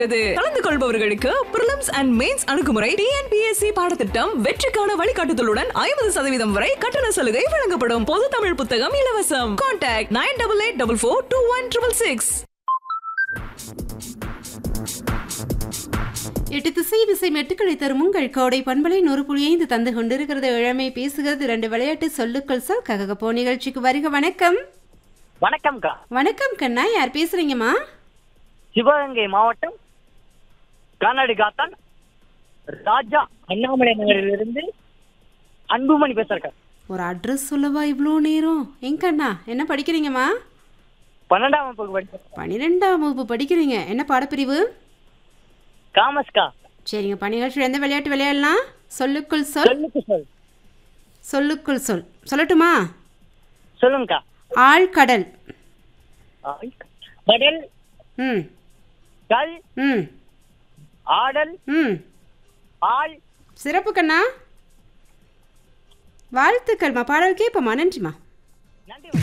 இது கலந்து கொள்பவர்களுக்கு பிரிலிம்ஸ் அண்ட் மெயின்ஸ் அணுகுமுறை டிஎன்பிஎஸ்சி பாடத்திட்டம் வெற்றிக்கான வழிகாட்டுதலுடன் ஐம்பது சதவீதம் வரை கட்டண சலுகை வழங்கப்படும் பொது தமிழ் புத்தகம் இலவசம் contact nine double eight double four two one triple six எட்டு திசை விசை மெட்டுக்களை தரும் உங்கள் கோடை பண்பலை நூறு புள்ளி ஐந்து தந்து கொண்டிருக்கிறது இளமை பேசுகிறது ரெண்டு விளையாட்டு சொல்லுக்கள் சொல் கககப்போ நிகழ்ச்சிக்கு வருக வணக்கம் வணக்கம்க்கா வணக்கம் கண்ணா யார் பேசுறீங்கம்மா சிவகங்கை மாவட்டம் கானாடு காத்தான் ராஜா அண்ணாமலை நகரிலிருந்து அன்புமணி பேசுறேன் ஒரு அட்ரஸ் சொல்லவா இவ்வளோ நேரம் எங்க அண்ணா என்ன படிக்கிறீங்கம்மா பன்னெண்டாம் வகுப்பு படிக்கிறேன் பன்னிரெண்டாம் வகுப்பு படிக்கிறீங்க என்ன பாடப்பிரிவு காமஸ்கா சரிங்க ப நிகழ்ச்சியில் எந்த விளையாட்டு விளையாடலாம் சொல்லுக்குள் சொல் சொல்லுக்கு சொல் சொல்லுக்குள் சொல் சொல்லட்டுமா சொல்லுங்கக்கா ஆழ்கடல் கடல் ம் கல் ம் ஆடல் ம் ஆள் சிறப்பு கண்ணா வாழ்த்துக்கள்மா பாடல் கேட்போம்மா நன்றிம்மா நன்றி